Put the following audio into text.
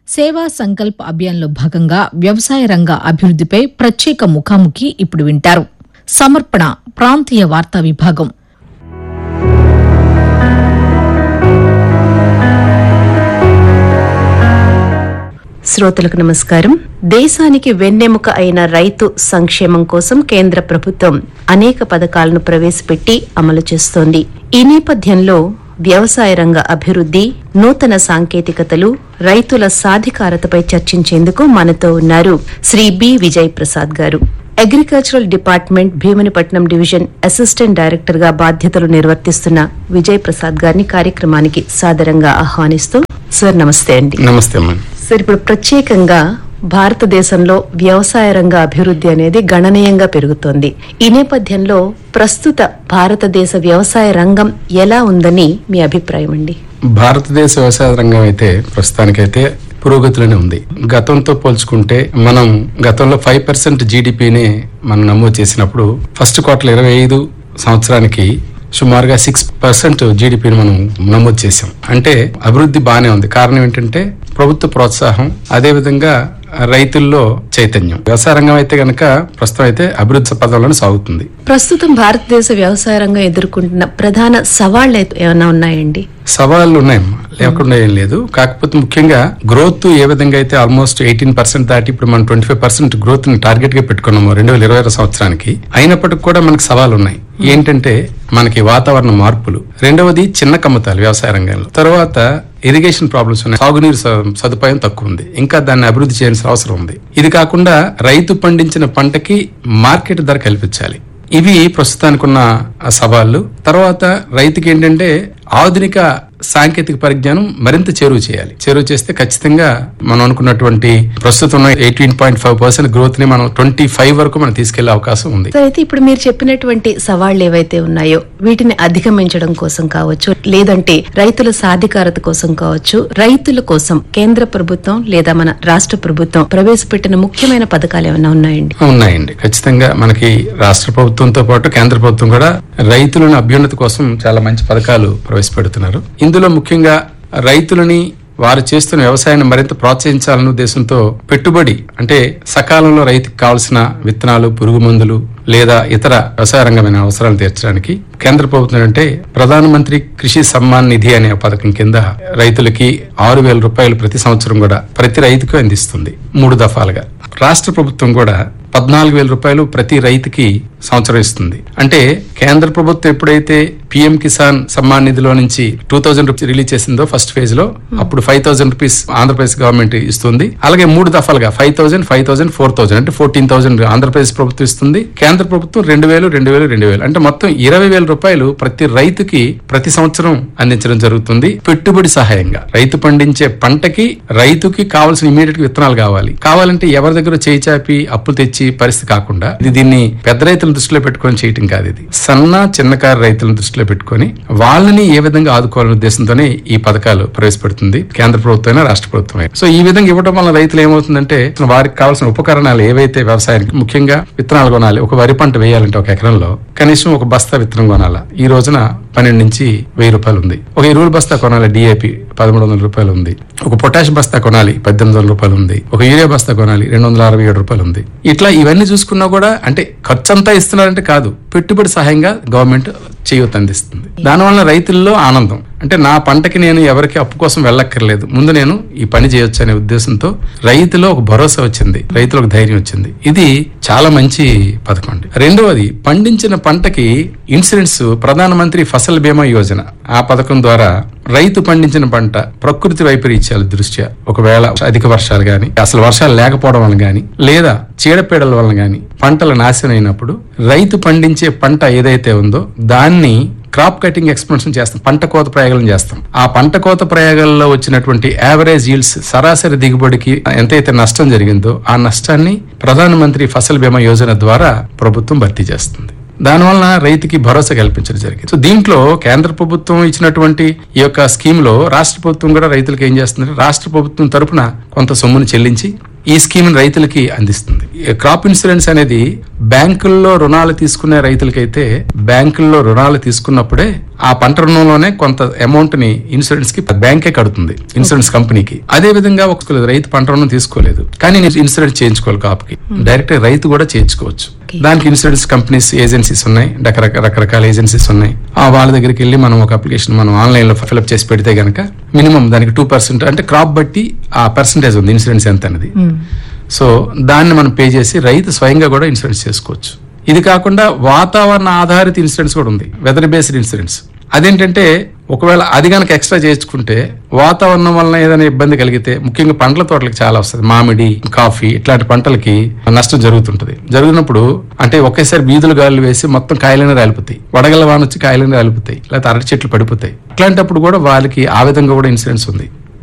సేవా సంకల్ప్ అభియాన్లో భాగంగా వ్యవసాయ రంగ అభివృద్దిపై ప్రత్యేక ముఖాముఖి ఇప్పుడు వింటారు సమర్పణ ప్రాంతీయ వార్తా విభాగం శ్రోతలకు నమస్కారం దేశానికి వెన్నెముక అయిన రైతు సంక్షేమం కోసం కేంద్ర ప్రభుత్వం అనేక పథకాలను ప్రవేశపెట్టి అమలు చేస్తోంది ఈ నేపథ్యంలో వ్యవసాయ రంగ అభివృద్ది నూతన సాంకేతికతలు రైతుల సాధికారతపై చర్చించేందుకు మనతో ఉన్నారు శ్రీ బి విజయ్ ప్రసాద్ గారు agricultural department Bheemunipatnam division assistant director గా బాధ్యతలు నిర్వర్తిస్తున్న విజయ్ ప్రసాద్ గారిని కార్యక్రమానికి సాదరంగా ఆహ్వానిస్తూ సార్ నమస్తే అండి నమస్తే అమ్మా సార్ ఇప్పుడు ప్రత్యేకంగా భారతదేశంలో వ్యవసాయ రంగ అభివృద్ధి అనేది గణనీయంగా పెరుగుతోంది ఈ నేపథ్యంలో ప్రస్తుత భారతదేశ వ్యవసాయ రంగం ఎలా ఉందని మీ అభిప్రాయం అండి భారతదేశ వ్యవసాయ రంగం అయితే ప్రస్తుతానికైతే పురోగతిలోనే ఉంది గతంతో పోల్చుకుంటే మనం గతంలో ఫైవ్ పర్సెంట్ జీడిపిని మనం నమోదు చేసినప్పుడు ఫస్ట్ క్వార్టర్ ఇరవై ఐదు సంవత్సరానికి సుమారుగా సిక్స్ పర్సెంట్ జీడిపిని మనం నమోదు చేసాం అంటే అభివృద్ధి బాగానే ఉంది కారణం ఏంటంటే ప్రభుత్వ ప్రోత్సాహం అదే విధంగా రైతుల్లో చైతన్యం వ్యవసాయ రంగం అయితే గనక ప్రస్తుతం అయితే అభివృద్ధి పదంలోనే సాగుతుంది ప్రస్తుతం భారతదేశ వ్యవసాయ రంగం ఎదుర్కొంటున్న ప్రధాన సవాళ్లు ఏమైనా ఉన్నాయండి సవాళ్లు ఉన్నాయమ్మా లేకుండా ఏం లేదు కాకపోతే ముఖ్యంగా గ్రోత్ ఏ విధంగా అయితే ఆల్మోస్ట్ ఎయిటీన్ పర్సెంట్ దాటి ఇప్పుడు మనం ట్వంటీ ఫైవ్ పర్సెంట్ గ్రోత్ ని టార్గెట్ గా పెట్టుకున్నాము రెండు వేల ఇరవై సంవత్సరానికి అయినప్పటికీ కూడా మనకి సవాలు ఉన్నాయి ఏంటంటే మనకి వాతావరణ మార్పులు రెండవది చిన్న కమ్మతాలు వ్యవసాయ రంగంలో తర్వాత ఇరిగేషన్ ప్రాబ్లమ్స్ ఉన్నాయి సాగునీరు స- సదుపాయం తక్కువ ఉంది ఇంకా దాన్ని అభివృద్ధి చేయాల్సిన అవసరం ఉంది ఇది కాకుండా రైతు పండించిన పంటకి మార్కెట్ ధర కల్పించాలి ఇవి ప్రస్తుతానికి ఉన్న ఆ సవాళ్లు తర్వాత రైతుకి ఏంటంటే ఆధునిక సాంకేతిక పరిజ్ఞానం మరింత చేరువ చేయాలి చేరువ చేస్తే ఖచ్చితంగా మనం అనుకున్నటువంటి ప్రస్తుతం eighteen point five percent growth ని మనం ట్వంటీ ఫైవ్ వరకు మనం తీసుకెళ్లే అవకాశం ఉంది సార్ అయితే ఇప్పుడు మీరు చెప్పినటువంటి సవాళ్లు ఏవైతే ఉన్నాయో వీటిని అధిగమించడం కోసం కావచ్చు లేదంటే రైతుల సాధికారత కోసం కావచ్చు రైతుల కోసం కేంద్ర ప్రభుత్వం లేదా మన రాష్ట్ర ప్రభుత్వం ప్రవేశపెట్టిన ముఖ్యమైన పథకాలు ఏమైనా ఉన్నాయండి ఉన్నాయండి ఖచ్చితంగా మనకి రాష్ట్ర ప్రభుత్వంతో పాటు కేంద్ర ప్రభుత్వం కూడా రైతులను అభ్యున్నతి కోసం చాలా మంచి పథకాలు ప్రవేశపెడుతున్నారు ఇందులో ముఖ్యంగా రైతులని వారు చేస్తున్న వ్యవసాయాన్ని మరింత ప్రోత్సహించాలనే ఉద్దేశంతో పెట్టుబడి అంటే సకాలంలో రైతుకు కావాల్సిన విత్తనాలు పురుగు మందులు లేదా ఇతర వ్యవసాయ రంగమైన అవసరాలు తీర్చడానికి కేంద్ర ప్రభుత్వం అంటే ప్రధానమంత్రి కృషి సమ్మాన్ నిధి అనే పథకం కింద రైతులకి ఆరు వేల రూపాయలు ప్రతి సంవత్సరం కూడా ప్రతి రైతుకు అందిస్తుంది మూడు దఫాలుగా రాష్ట్ర ప్రభుత్వం కూడా పద్నాలుగు వేల రూపాయలు ప్రతి రైతుకి సంవత్సరం ఇస్తుంది అంటే కేంద్ర ప్రభుత్వం ఎప్పుడైతే పిఎం కిసాన్ సమ్మాన్ నిధిలో నుంచి టూ థౌజండ్ రూపీస్ రిలీజ్ చేసిందో ఫస్ట్ ఫేజ్ లో అప్పుడు five thousand rupees Andhra Pradesh government ఇస్తుంది అలాగే మూడు దఫాలుగా five thousand five thousand four thousand అంటే ఫోర్టీన్ థౌసండ్ ఆంధ్రప్రదేశ్ ప్రభుత్వం ఇస్తుంది కేంద్ర ప్రభుత్వం రెండు వేలు రెండు వేలు రెండు వేలు అంటే మొత్తం ఇరవై వేల రూపాయలు ప్రతి రైతుకి ప్రతి సంవత్సరం అందించడం జరుగుతుంది పెట్టుబడి సహాయంగా రైతు పండించే పంటకి రైతుకి కావాల్సిన ఇమీడియట్ విత్తనాలు కావాలి కావాలంటే ఎవరి దగ్గర చేయి చాపి అప్పులు తెచ్చి పరిస్థితి కాకుండా ఇది దీన్ని పెద్ద రైతులను దృష్టిలో పెట్టుకొని చేయటం కాదు ఇది సన్న చిన్నకారు రైతులను దృష్టిలో పెట్టుకొని వాళ్ళని ఏ విధంగా ఆదుకోవాలనే ఉద్దేశంతోనే ఈ పథకాలు ప్రవేశపెడుతుంది కేంద్ర ప్రభుత్వమైనా రాష్ట్ర ప్రభుత్వమైనా సో ఈ విధంగా ఇవ్వడం వల్ల రైతులు ఏమవుతుందంటే వారికి కావాల్సిన ఉపకరణాలు ఏవైతే వ్యవసాయానికి ముఖ్యంగా విత్తనాలు కొనాలి ఒక వరి పంట వేయాలంటే ఒక ఎకరంలో కనీసం ఒక బస్తా విత్తనం కొనాలా ఈ రోజున పన్నెండు నుంచి వెయ్యి రూపాయలు ఉంది ఒక ఎరువుల బస్తా కొనాలి డిఏపి పదమూడు వందల రూపాయలు ఉంది ఒక పొటాష్ బస్తా కొనాలి పద్దెనిమిది వందల రూపాయలు ఉంది ఒక యూరియా బస్తా కొనాలి రెండు వందల అరవై ఏడు రూపాయలు ఉంది ఇట్లా ఇవన్నీ చూసుకున్నా కూడా అంటే ఖర్చు అంతా ఇస్తున్నారంటే కాదు పెట్టుబడి సహాయంగా గవర్నమెంట్ చేయొత్ అందిస్తుంది దానివల్ల రైతుల్లో ఆనందం అంటే నా పంటకి నేను ఎవరికి అప్పు కోసం వెళ్ళక్కర్లేదు ముందు నేను ఈ పని చేయొచ్చు అనే ఉద్దేశంతో రైతులో ఒక భరోసా వచ్చింది రైతులకు ధైర్యం వచ్చింది ఇది చాలా మంచి పథకం అండి రెండవది పండించిన పంటకి ఇన్సూరెన్స్ ప్రధానమంత్రి ఫసల్ బీమా యోజన ఆ పథకం ద్వారా రైతు పండించిన పంట ప్రకృతి వైపరీత్యాల దృష్ట్యా ఒకవేళ అధిక వర్షాలు గాని అసలు వర్షాలు లేకపోవడం వల్ల గాని లేదా చీడపీడల వల్ల గాని పంటలు నాశనం అయినప్పుడు రైతు పండించే పంట ఏదైతే ఉందో దాన్ని క్రాప్ కటింగ్ ఎక్స్పెన్షన్ చేస్తాం పంట కోత ప్రయోగాలను చేస్తాం ఆ పంట కోత ప్రయోగాల్లో వచ్చినటువంటి యావరేజ్ ఈల్డ్స్ సరాసరి దిగుబడికి ఎంతైతే నష్టం జరిగిందో ఆ నష్టాన్ని ప్రధానమంత్రి ఫసల్ బీమా యోజన ద్వారా ప్రభుత్వం భర్తీ చేస్తుంది దానివల్ల రైతుకి భరోసా కల్పించడం జరిగింది సో దీంట్లో కేంద్ర ప్రభుత్వం ఇచ్చినటువంటి ఈ యొక్క స్కీమ్ లో రాష్ట్ర ప్రభుత్వం కూడా రైతులకు ఏం చేస్తుంది రాష్ట్ర ప్రభుత్వం తరపున కొంత సొమ్మును చెల్లించి ఈ స్కీమ్ రైతులకి అందిస్తుంది ఈ క్రాప్ ఇన్సూరెన్స్ అనేది బ్యాంకుల్లో రుణాలు తీసుకునే రైతులకైతే బ్యాంకుల్లో రుణాలు తీసుకున్నప్పుడే ఆ పంట రుణంలోనే కొంత అమౌంట్ ని ఇన్సూరెన్స్ కి బ్యాంకే కడుతుంది ఇన్సూరెన్స్ కంపెనీకి అదే విధంగా ఒక రైతు పంట రుణం తీసుకోలేదు కానీ నేను ఇన్సూరెన్స్ చేయించుకోవాలి కాపుకి డైరెక్ట్ రైతు కూడా చేయించుకోవచ్చు దానికి ఇన్సూరెన్స్ కంపెనీస్ ఏజెన్సీస్ ఉన్నాయి రకరకాల రకరకాల ఏజెన్సీస్ ఉన్నాయి ఆ వాళ్ళ దగ్గరికి వెళ్ళి మనం ఒక అప్లికేషన్ మనం ఆన్లైన్ లో ఫిల్అప్ చేసి పెడితే గనక మినిమం దానికి టూ పర్సెంట్ అంటే క్రాప్ బట్టి ఆ పర్సంటేజ్ ఉంది ఇన్సూరెన్స్ ఎంత అనేది సో దాన్ని మనం పే చేసి రైతు స్వయంగా కూడా ఇన్సూరెన్స్ చేసుకోవచ్చు ఇది కాకుండా వాతావరణ ఆధారిత ఇన్సూరెన్స్ కూడా ఉంది వెదర్ బేస్డ్ ఇన్సూరెన్స్ అదేంటంటే ఒకవేళ అది కనుక ఎక్స్ట్రా చేయించుకుంటే వాతావరణం వలన ఏదైనా ఇబ్బంది కలిగితే ముఖ్యంగా పండ్ల తోటలకు చాలా వస్తుంది మామిడి కాఫీ ఇట్లాంటి పంటలకి నష్టం జరుగుతుంటది జరిగినప్పుడు అంటే ఒకేసారి బీదులు గాలు వేసి మొత్తం కాయలనే రాలిపోతాయి వడగల వాన వచ్చి కాయలనే రాలిపోతాయి లేకపోతే అరటి చెట్లు పడిపోతాయి అట్లాంటప్పుడు కూడా వాళ్ళకి ఆ విధంగా కూడా ఇన్సూరెన్స్ ఉంది